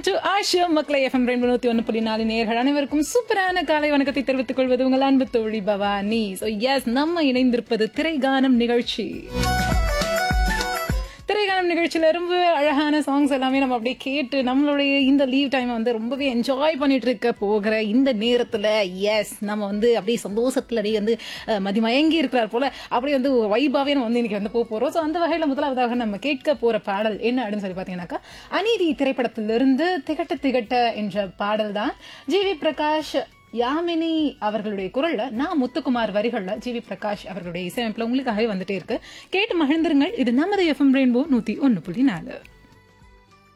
to Asha மக்களை FM ரெண்டு நூத்தி ஒன்று புள்ளி நாலு நேர்கள் அனைவருக்கும் சூப்பரான காலை வணக்கத்தை தெரிவித்துக் கொள்வது உங்கள் அன்பு தோழி பவானி ஸோ எஸ் நம்ம இணைந்திருப்பது திரைகானம் நிகழ்ச்சி திரைகானம் நிகழ்ச்சியில ரொம்ப அழகான சாங்ஸ் எல்லாமே நம்ம அப்படியே கேட்டு நம்மளுடைய இந்த லீவ் டைமை வந்து ரொம்பவே என்ஜாய் பண்ணிட்டு இருக்க போகிற இந்த நேரத்துல எஸ் நம்ம வந்து அப்படியே சந்தோஷத்துல அப்படியே வந்து அஹ், மதிமயங்கி இருக்கிறார் போல அப்படியே வந்து வைபாவே நம்ம வந்து இன்னைக்கு வந்து போக போறோம் ஸோ அந்த வகையில முதலாவதாக நம்ம கேட்க போற பாடல் என்ன அப்படின்னு சொல்லி பார்த்தீங்கன்னாக்கா அநீதி திரைப்படத்திலிருந்து திகட்ட திகட்ட என்ற பாடல் தான் ஜி வி பிரகாஷ் யாமினி அவர்களுடைய குரல்ல நான் முத்துக்குமார் வரிகள்ல ஜி வி பிரகாஷ் அவர்களுடைய இசையமைப்புல உங்களுக்காகவே வந்துட்டே இருக்கு கேட்டு மகிழ்ந்துருங்கள் இது நமது எஃப்எம் ரெயின்போ நூத்தி ஒன்னு புள்ளி நாலு